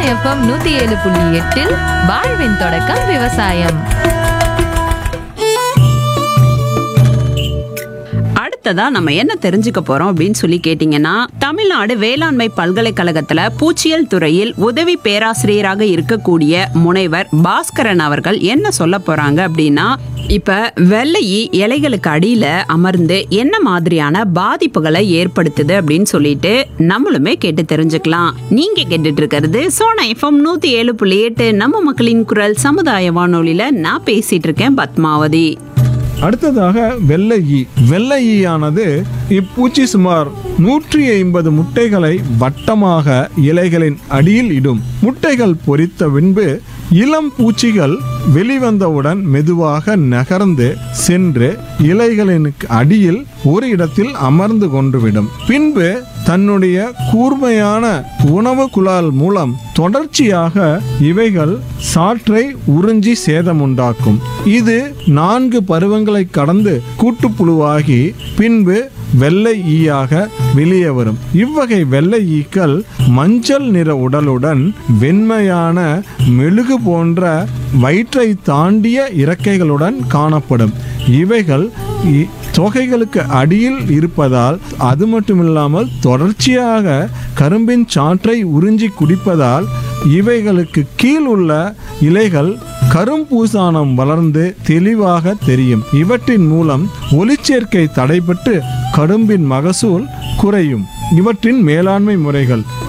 FM நூத்தி ஏழு புள்ளி எட்டில் வாழ்வின் தொடக்கம் விவசாயம் அடுத்ததா நம்ம என்ன தெரிஞ்சுக்க போறோம் அப்படின்னு சொல்லி கேட்டீங்கன்னா தமிழ்நாடு வேளாண்மை பல்கலைக்கழகத்துல பூச்சியல் துறையில் உதவி பேராசிரியராக இருக்கக்கூடிய முனைவர் பாஸ்கரன் அவர்கள் என்ன சொல்ல போறாங்க அப்படின்னா இப்ப வெள்ளையி இலைகளுக்கு அடியில அமர்ந்து என்ன மாதிரியான பாதிப்புகளை ஏற்படுத்துது அப்படின்னு சொல்லிட்டு நம்மளுமே கேட்டு தெரிஞ்சுக்கலாம் நீங்க கேட்டுட்டு இருக்கிறது சோனா எஃப்எம் நூத்தி ஏழு புள்ளி எட்டு நம்ம மக்களின் குரல் சமுதாய வானொலியில நான் பேசிட்டு இருக்கேன் பத்மாவதி அடுத்ததாக வெள்ளை ஈ வெள்ளை ஈயானது இப்பூச்சி சுமார் நூற்றி ஐம்பது முட்டைகளை வட்டமாக இலைகளின் அடியில் இடும் முட்டைகள் பொரித்த பின்பு இளம் பூச்சிகள் வெளிவந்தவுடன் மெதுவாக நகர்ந்து சென்று இலைகளின் அடியில் ஒரு இடத்தில் அமர்ந்து கொண்டுவிடும் பின்பு தன்னுடைய கூர்மையான உணவு குழால் மூலம் தொடர்ச்சியாக இவைகள் சாற்றை உறிஞ்சி சேதமுண்டாக்கும் இது நான்கு பருவங்களை கடந்து கூட்டுப்புழுவாகி பின்பு வெள்ளை ஈயாக வெளியே வரும் இவ்வகை வெள்ளை ஈக்கள் மஞ்சள் நிற உடலுடன் வெண்மையான மெழுகு போன்ற வயிற்றை தாண்டிய இறக்கைகளுடன் காணப்படும் இவைகள் இ- தொகைகளுக்கு அடியில் இருப்பதால் அது மட்டுமில்லாமல் தொடர்ச்சியாக கரும்பின் சாற்றை உறிஞ்சி குடிப்பதால் இவைகளுக்கு கீழ் உள்ள இலைகள் கரும்பூசானம் வளர்ந்து தெளிவாக தெரியும் இவற்றின் மூலம் ஒளிச்சேர்க்கை தடைபட்டு கரும்பின் மகசூல் குறையும் இவற்றின் மேலாண்மை முறைகள்